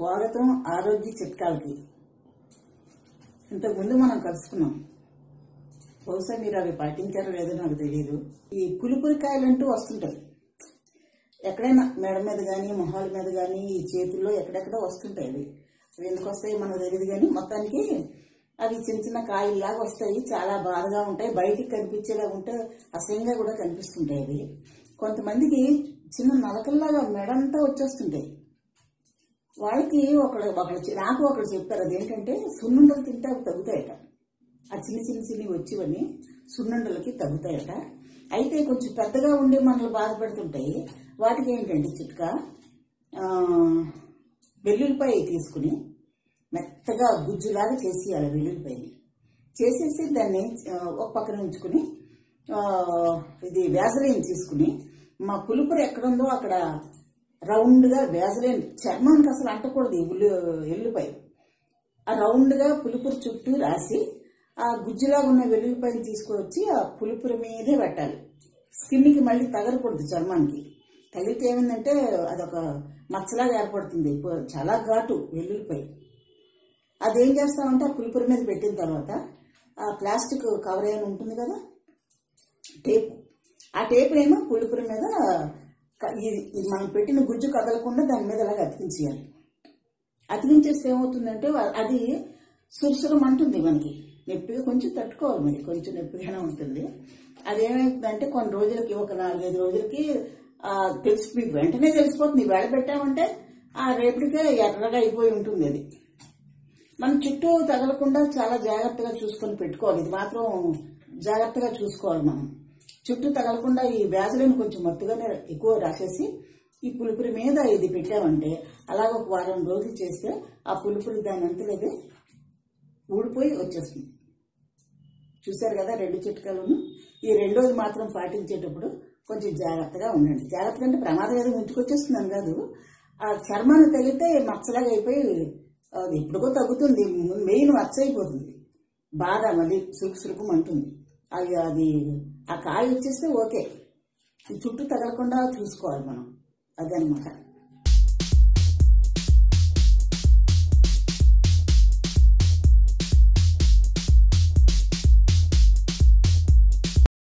స్వాగతం ఆరోగ్య చిట్కాలకి ఇంతకుముందు మనం కలుసుకున్నాం బహుశా మీరు అవి పాటించారో లేదో నాకు తెలియదు ఈ పులిపురికాయలు అంటూ వస్తుంటాయి ఎక్కడైనా మెడ మీద కానీ మొహాల మీద కానీ ఈ చేతుల్లో ఎక్కడెక్కడ వస్తుంటాయి అవి అవి ఎందుకు వస్తాయి మనకు తెలియదు కానీ మొత్తానికి అవి చిన్న చిన్న కాయల్లాగా వస్తాయి చాలా బాధగా ఉంటాయి బయటికి కనిపించేలా ఉంటే అసహ్యంగా కూడా కనిపిస్తుంటాయి అవి కొంతమందికి చిన్న నలకల్లాగా మెడంతా వచ్చేస్తుంటాయి వాళ్ళకి ఒకడు ఒకడు చె- నాకు ఒకడు చెప్పారు అదేంటంటే సున్నుండలు తింటే అవి తగ్గుతాయట ఆ చిన్న చిన్న చిన్నవి వచ్చివని సున్నుండలకి తగ్గుతాయట అయితే కొంచెం పెద్దగా ఉండి మనల్ని బాధపెడుతుంటాయి వాటికి ఏంటంటే చిట్కా ఆ, వెల్లుల్లిపాయ తీసుకుని మెత్తగా గుజ్జులాగా చేసేయాలి వెల్లుల్లిపాయని చేసేసి దాన్ని ఆ, ఒక పక్కన ఉంచుకుని ఆ, ఇది వేసలేని తీసుకుని మా పులుపురు ఎక్కడుందో అక్కడ రౌండ్గా వేసలేని చర్మానికి అసలు అంటకూడదు ఈ ఉల్లి ఎల్లుపాయ ఆ రౌండ్గా పులుపురు చుట్టూ రాసి ఆ గుజ్జులా ఉన్న వెల్లుల్లిపాయని తీసుకొచ్చి ఆ పులుపురు మీదే పెట్టాలి స్కిన్కి మళ్ళీ తగలకూడదు చర్మానికి తగిలితే ఏమైందంటే అదొక మచ్చలాగా ఏర్పడుతుంది ప- చాలా ఘాటు వెల్లుల్లిపాయ అదేం చేస్తామంటే ఆ పులుపురు మీద పెట్టిన తర్వాత ఆ ప్లాస్టిక్ కవర్ ఏమైనా ఉంటుంది కదా టేప్ ఆ టేప్ ఏమో పులుపురు మీద క- ఇది- ఇది మనం పెట్టిన గుజ్జు కదలకుండా దాని మీద అలాగ అతికించేయాలి అతికించేస్తే ఏమవుతుందంటే వా- అది సురసురం అంటుంది మనకి నొప్పిగా కొంచెం తట్టుకోవాలి మరి కొంచెం నొప్పిగానే ఉంటుంది అదేమవుతుందంటే కొన్ని రోజులకి ఒక నాలుగైదు రోజులకి ఆ, తెలిసి మీకు వెంటనే తెలిసిపోతుంది వేళ పెట్టామంటే ఆ రేపటికే ఎర్రగా అయిపోయి ఉంటుంది అది మనం చుట్టూ తగలకుండా చాలా జాగ్రత్తగా చూసుకొని పెట్టుకోవాలి ఇది మాత్రం జాగ్రత్తగా చూసుకోవాలి మనం చుట్టూ తగలకుండా ఈ వ్యాధులను కొంచెం మత్తుగానే ఎక్కువ రాసేసి ఈ పులుపురి మీద ఇది పెట్టామంటే అలాగ ఒక వారం రోజులు చేస్తే ఆ పులుపురి దాని అంతలేదే ఊడిపోయి వచ్చేస్తుంది చూశారు కదా రెండు చిట్కాలను ఈ రెండోది మాత్రం పాటించేటప్పుడు కొంచెం జాగ్రత్తగా ఉండండి జాగ్రత్తగా అంటే ప్రమాదం ఏదో ముంచుకొచ్చేస్తున్నాను కాదు ఆ చర్మాన్ని తగిలితే మచ్చలాగా అయిపోయి అది ఎప్పుడుకో తగ్గుతుంది మెయిన్ మచ్చ అయిపోతుంది బాధ మళ్ళీ సురుకు సురుకు అంటుంది అది అది ఆ కాయ వచ్చేస్తే ఓకే ఈ చుట్టూ తగలకుండా చూసుకోవాలి మనం అదనమాట